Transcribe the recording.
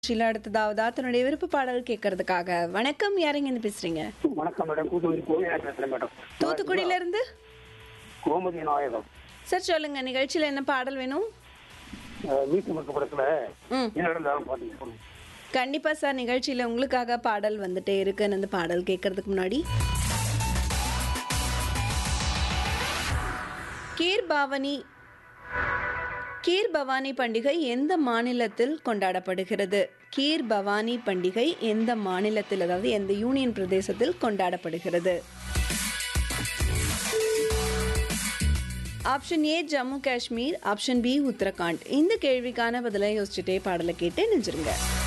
நிகழ்ச்சியில் அடுத்ததாவதா தன்னுடைய விருப்ப பாடல் கேட்கறதுக்காக வணக்கம் யாருங்க இருந்து பேசுறீங்க வணக்கம் மேடம் தூத்துக்குடி கோவிலா பேசுறேன் மேடம் தூத்துக்குடியில இருந்து கோமதி நாயகம் சார் சொல்லுங்க நிகழ்ச்சியில என்ன பாடல் வேணும் அஹ், வீட்டு மக்க படத்துல ம் என்ன நடந்தாலும் பாத்தீங்க போடுங்க. கண்டிப்பா சார் நிகழ்ச்சியில உங்களுக்காக பாடல் வந்துட்டே இருக்குன்னு அந்த பாடல் கேட்கறதுக்கு முன்னாடி கீர் பாவனி கீர் பவானி பண்டிகை எந்த மாநிலத்தில் கொண்டாடப்படுகிறது கீர் பவானி பண்டிகை எந்த மாநிலத்தில் அதாவது எந்த யூனியன் பிரதேசத்தில் கொண்டாடப்படுகிறது option A Jammu Kashmir option B Uttarakhand இந்த கேள்விக்கான பதிலை யோசிச்சுட்டே பாடலை கேட்டு நெஞ்சிருங்க